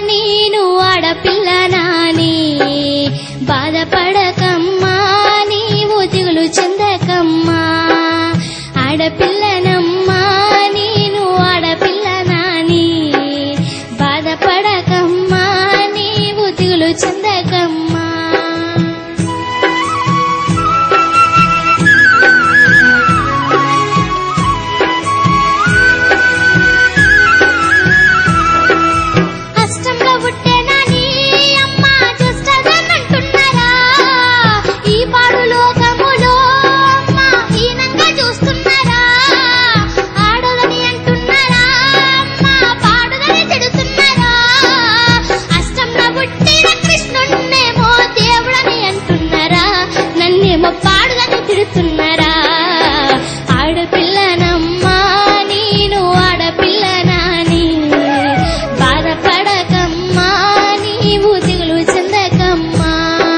నేను ఆడపిల్లనాని బాధపడకమ్మా నీవు దిగులు చెందకమ్మా ఆడపిల్లనమ్మా నేను ఆడపిల్లనాని బాధపడకమ్మా నీవు దిగులు చెందకమ్మా అష్టంగా పుట్టేనని అమ్మ చూస్తదనంటున్నారా ఈ పాడు లోకములో అమ్మ హీనంగా చూస్తున్నారా ఆడదని అంటున్నారా అమ్మ పాడుదని తిడుతున్నారా అష్టంగా పుట్టిన కృష్ణున్నేమో దేవుడని అంటున్నారా నన్నేమో పాడుదని తిడుతున్నారా ఆడపిల్లనమ్మా నేను ఆడపిల్లనాని బాధపడకమ్మా నీవు దిగులు చెందకమ్మా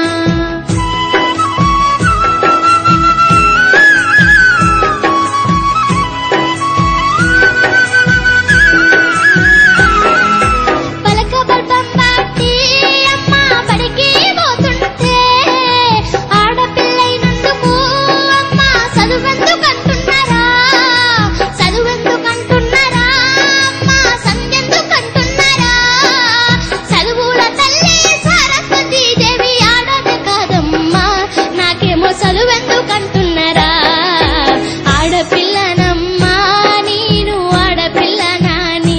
పలక బల్బం బాటి అమ్మ బడికి పోతుంటే ఆడపిల్లైనందుకు అమ్మ చదువెందుకంటున్నారా చదువెందుకంటున్నారా అమ్మ సంధ్యందుకంటున్నారా చదువుల తల్లి సరస్వతి దేవి ఆడది కాదమ్మా నాకేమో చదువెందుకంటున్నారా ఆడపిల్లనమ్మా నేను ఆడపిల్లనాని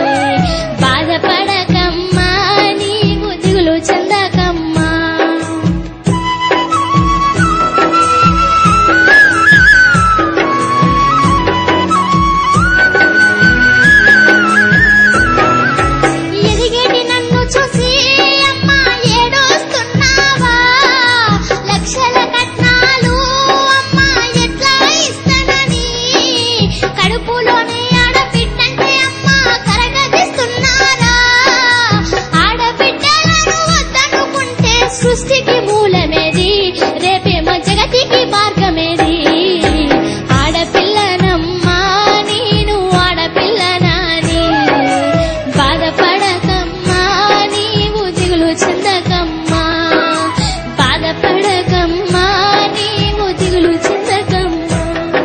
బాధపడకమ్మా నీవు దిగులు చెందకమ్మా ఎదిగేటి నన్ను చూసి అమ్మా ఏడోస్తున్నావా లక్షల కట్నాలు అమ్మా ఎట్లా ఇస్తానని కడుపులోనే ఆడబిడ్డంటే అమ్మా కరగదిస్తున్నారా ఆడబిడ్డలను వద్దనుకుంటే సృష్టికి మూలమేది రేపేమో జగతికి మార్గమేది ఆడపిల్లనమ్మా నేను ఆడపిల్లనాని బాధపడకమ్మా నీవు దిగులు చెందకమ్మా బాధపడకమ్మా నీవు దిగులు చెందకమ్మా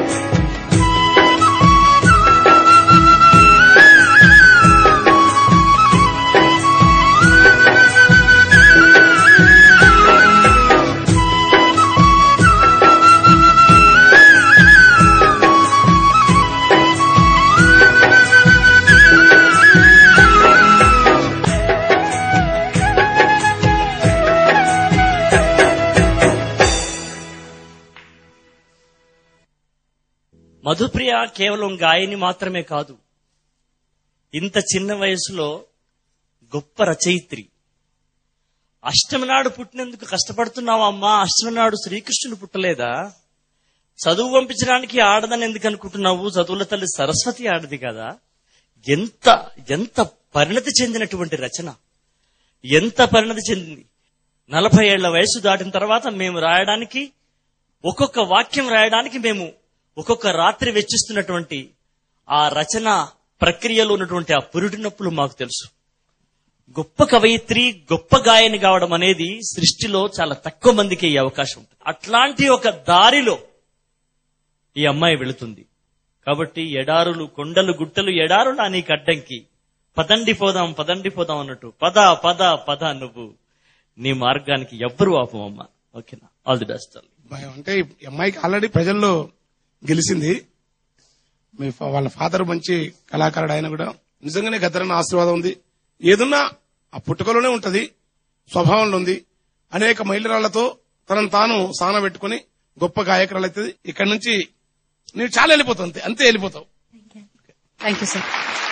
మధుప్రియ కేవలం గాయని మాత్రమే కాదు ఇంత చిన్న వయసులో గొప్ప రచయిత్రి అష్టమి నాడు పుట్టినందుకు కష్టపడుతున్నావా అమ్మా అష్టమి నాడు శ్రీకృష్ణుడు పుట్టలేదా చదువు పంపించడానికి ఆడదని ఎందుకు అనుకుంటున్నావు చదువుల తల్లి సరస్వతి ఆడది కదా ఎంత ఎంత పరిణతి చెందినటువంటి రచన ఎంత పరిణతి చెందింది నలభై ఏళ్ల వయసు దాటిన తర్వాత మేము రాయడానికి ఒక్కొక్క వాక్యం రాయడానికి మేము ఒక్కొక్క రాత్రి వెచ్చిస్తున్నటువంటి ఆ రచన ప్రక్రియలో ఉన్నటువంటి ఆ పురుటి నొప్పులు మాకు తెలుసు గొప్ప కవయిత్రి గొప్ప గాయని కావడం అనేది సృష్టిలో చాలా తక్కువ మందికి ఈ అవకాశం ఉంటుంది అట్లాంటి ఒక దారిలో ఈ అమ్మాయి వెళుతుంది కాబట్టి ఎడారులు కొండలు గుట్టలు ఎడారులు నీకు అడ్డంకి పదండి పోదాం పదండి పోదాం అన్నట్టు పద పద పద నువ్వు నీ మార్గానికి ఎవ్వరు ఆపమమ్మా ఓకేనా ఆల్ ది బెస్ట్ భయం అంటే ఈ అమ్మాయికి ఆల్రెడీ ప్రజల్లో గెలిచింది మీ ఫా- వాళ్ళ ఫాదర్ మంచి కళాకారుడు ఆయన కూడా నిజంగానే గద్దరన్న ఆశీర్వాదం ఉంది ఏదున్నా ఆ పుట్టుకలోనే ఉంటది స్వభావంలో ఉంది అనేక మైలురాళ్లతో తనను తాను సానబెట్టుకుని గొప్ప గాయకురాలు అవుతుంది ఇక్కడి నుంచి నేను చాలా వెళ్ళిపోతావు అంతే అంతే వెళ్ళిపోతావు థ్యాంక్ యూ సార్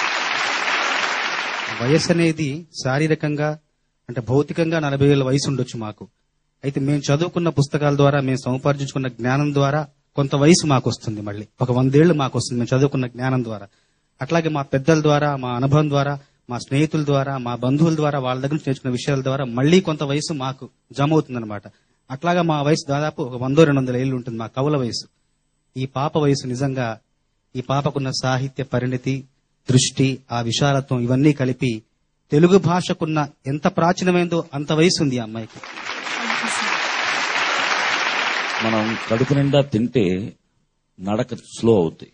వయసు అనేది శారీరకంగా అంటే భౌతికంగా నలభై ఏళ్ళ వయసు ఉండొచ్చు మాకు అయితే మేము చదువుకున్న పుస్తకాల ద్వారా మేము సముపార్జించుకున్న జ్ఞానం ద్వారా కొంత వయసు మాకు వస్తుంది మళ్ళీ ఒక వందేళ్లు మాకు వస్తుంది మేము చదువుకున్న జ్ఞానం ద్వారా అట్లాగే మా పెద్దల ద్వారా మా అనుభవం ద్వారా మా స్నేహితుల ద్వారా మా బంధువుల ద్వారా వాళ్ళ దగ్గర నుంచి నేర్చుకున్న విషయాల ద్వారా మళ్ళీ కొంత వయసు మాకు జమ అవుతుందన్నమాట అట్లాగా మా వయసు దాదాపు ఒక వందో రెండు వందల ఏళ్ళు ఉంటుంది మా కవుల వయసు ఈ పాప వయసు నిజంగా ఈ పాపకున్న సాహిత్య పరిణతి దృష్టి ఆ విశాలత్వం ఇవన్నీ కలిపి తెలుగు భాషకున్న ఎంత ప్రాచీనమైందో అంత వయసు ఉంది ఈ అమ్మాయికి మనం కడుపు నిండా తింటే నడక స్లో అవుద్ది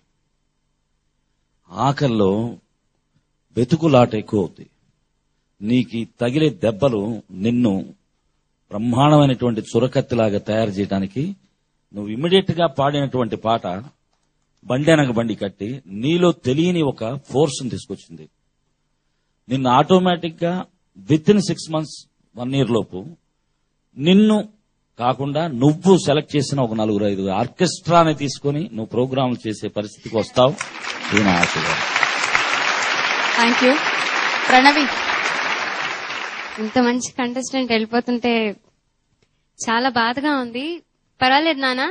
ఆకల్లో వెతుకులాట ఎక్కువ అవుద్ది నీకు తగిలే దెబ్బలు నిన్ను బ్రహ్మాండమైనటువంటి చురకత్తిలాగా తయారు చేయడానికి నువ్వు ఇమ్మీడియట్ గా పాడినటువంటి పాట బండి అనక బండి కట్టి నీలో తెలియని ఒక ఫోర్స్ తీసుకొచ్చింది నిన్ను ఆటోమేటిక్ గా within six months one year లోపు నిన్ను కాకుండా నువ్వు సెలెక్ట్ చేసిన ఒక నలుగురు ఐదు ఆర్కెస్ట్రాని తీసుకొని నువ్వు ప్రోగ్రాంలు చేసే పరిస్థితికి వస్తావు ఇది నా ఆశీర్వాదం థ్యాంక్ యూ ప్రణవి ఇంత మంచి కంటెస్టెంట్ వెళ్ళిపోతుంటే చాలా బాధగా ఉంది పర్వాలేదు నానా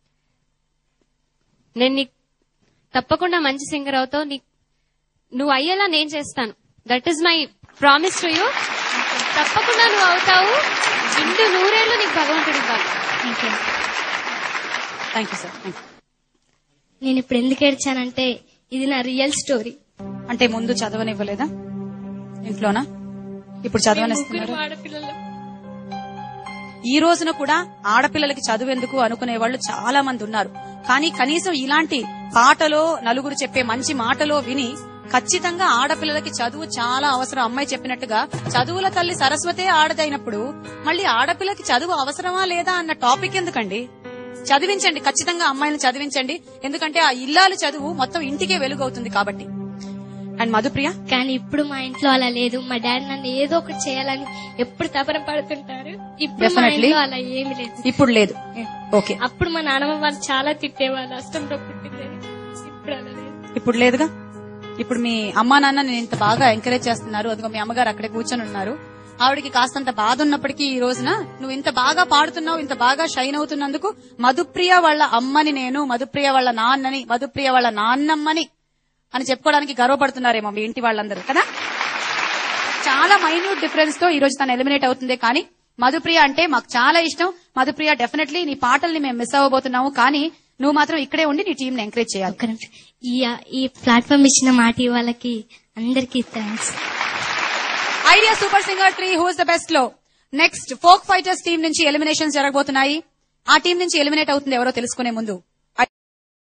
నేను నీకు తప్పకుండా మంచి సింగర్ అవుతావు నీ నువ్వు అయ్యేలా నేను చేస్తాను that is my promise to you తప్పకుండా నువ్వు అవుతావు ఇండు నూరేళ్లు నీకు భగవంతుడు ఇవ్వాలి థ్యాంక్ యూ సార్ నేను ఇప్పుడు ఎందుకు ఏడ్చానంటే ఇది నా రియల్ స్టోరీ అంటే ముందు చదవనివ్వలేదా ఇంట్లోనా ఇప్పుడు చదవనిస్తున్నారు ఆడపిల్లలు ఈ రోజున కూడా ఆడపిల్లలకి చదువెందుకు అనుకునే వాళ్ళు చాలా మంది ఉన్నారు కానీ కనీసం ఇలాంటి పాటలో నలుగురు చెప్పే మంచి మాటలో విని ఖచ్చితంగా ఆడపిల్లలకి చదువు చాలా అవసరం అమ్మాయి చెప్పినట్టుగా చదువుల తల్లి సరస్వతే ఆడదైనప్పుడు మళ్ళీ ఆడపిల్లకి చదువు అవసరమా లేదా అన్న టాపిక్ ఎందుకండి చదివించండి ఖచ్చితంగా అమ్మాయిని చదివించండి ఎందుకంటే ఆ ఇల్లాలు చదువు మొత్తం ఇంటికే వెలుగవుతుంది కాబట్టి అండ్ మధుప్రియ కానీ ఇప్పుడు మా ఇంట్లో అలా లేదు మా డాడీ నన్ను ఏదో ఒకటి చేయాలని ఎప్పుడు తపన పడుతుంటారు ఇప్పుడు మా Definitely. ఇంట్లో అలా ఏమి లేదు ఇప్పుడు లేదు ఓకే అప్పుడు మా నాన్నమ్మ వాళ్ళు చాలా తిట్టేవాళ్ళు అష్టంలో పుట్టిందని ఇప్పుడు అలా లేదు ఇప్పుడు లేదుగా ఇప్పుడు మీ అమ్మా నాన్న నేను ఇంత బాగా ఎంకరేజ్ చేస్తున్నారు అదిగో మీ అమ్మగారు అక్కడే కూర్చొని ఉన్నారు ఆవిడకి కాస్తంత బాధ ఉన్నప్పటికీ ఈ రోజున నువ్వు ఇంత బాగా పాడుతున్నావు ఇంత బాగా షైన్ అవుతున్నందుకు మధుప్రియ వాళ్ళ అమ్మని నేను మధుప్రియ వాళ్ళ నాన్నని మధుప్రియ వాళ్ళ నాన్నమ్మని అని చెప్పుకోవడానికి గర్వపడుతున్నారేమో మీ ఇంటి వాళ్ళందరూ కదా చాలా మైన్యూట్ డిఫరెన్స్ తో ఈ రోజు తను ఎలిమినేట్ అవుతుంది కానీ మధుప్రియ అంటే మాకు చాలా ఇష్టం మధుప్రియ డెఫినెట్లీ నీ పాటల్ని మేము మిస్ అవ్వబోతున్నాము కానీ నువ్వు మాత్రం ఇక్కడే ఉండి నీ టీం ఎంకరేజ్ చేయాలి ఒక్క నిమిషం ఈ ఈ ప్లాట్ఫామ్ ఇచ్చిన మాటి వాళ్ళకి అందరికీ thanks Idea super singer three who's the best లో నెక్స్ట్ ఫోక్ ఫైటర్స్ టీం నుంచి ఎలిమినేషన్ జరగబోతున్నాయి ఆ టీం నుంచి ఎలిమినేట్ అవుతుంది ఎవరో తెలుసుకునే ముందు